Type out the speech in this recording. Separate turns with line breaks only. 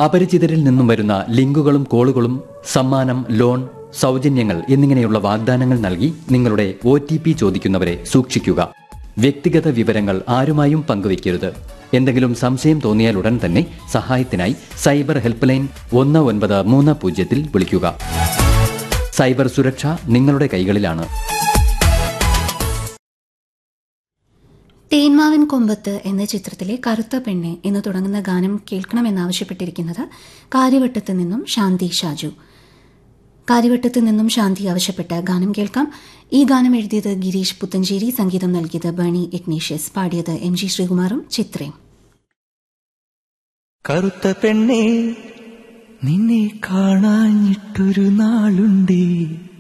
അപരിചിതരിൽ നിന്നും വരുന്ന ലിങ്കുകളും കോളുകളും സമ്മാനം ലോൺ സൗജന്യങ്ങൾ എന്നിങ്ങനെയുള്ള വാഗ്ദാനങ്ങൾ നൽകി നിങ്ങളുടെ ഒ ചോദിക്കുന്നവരെ സൂക്ഷിക്കുക വ്യക്തിഗത വിവരങ്ങൾ ആരുമായും പങ്കുവയ്ക്കരുത് എന്തെങ്കിലും സംശയം തോന്നിയാൽ ഉടൻ തന്നെ സഹായത്തിനായി സൈബർ ഹെൽപ്പ് ലൈൻ ഒന്ന് ഒൻപത് മൂന്ന് പൂജ്യത്തിൽ വിളിക്കുക സൈബർ സുരക്ഷ നിങ്ങളുടെ കൈകളിലാണ്
തേന്മാവൻ കൊമ്പത്ത് എന്ന ചിത്രത്തിലെ കറുത്ത പെണ്ണെ എന്ന് തുടങ്ങുന്ന ഗാനം കേൾക്കണമെന്നാവശ്യപ്പെട്ടിരിക്കുന്നത് കാര്യവട്ടത്ത് നിന്നും ശാന്തി ഷാജു കാര്യവട്ടത്ത് നിന്നും ശാന്തി ആവശ്യപ്പെട്ട ഗാനം കേൾക്കാം ഈ ഗാനം എഴുതിയത് ഗിരീഷ് പുത്തഞ്ചേരി സംഗീതം നൽകിയത് ബേണി ഇഗ്നീഷ്യസ് പാടിയത് എം ജി ശ്രീകുമാറും ചിത്രയും
കറുത്ത പെണ്ണേ നിന്നെ കാണാഞ്ഞിട്ടൊരു നാളുണ്ടേ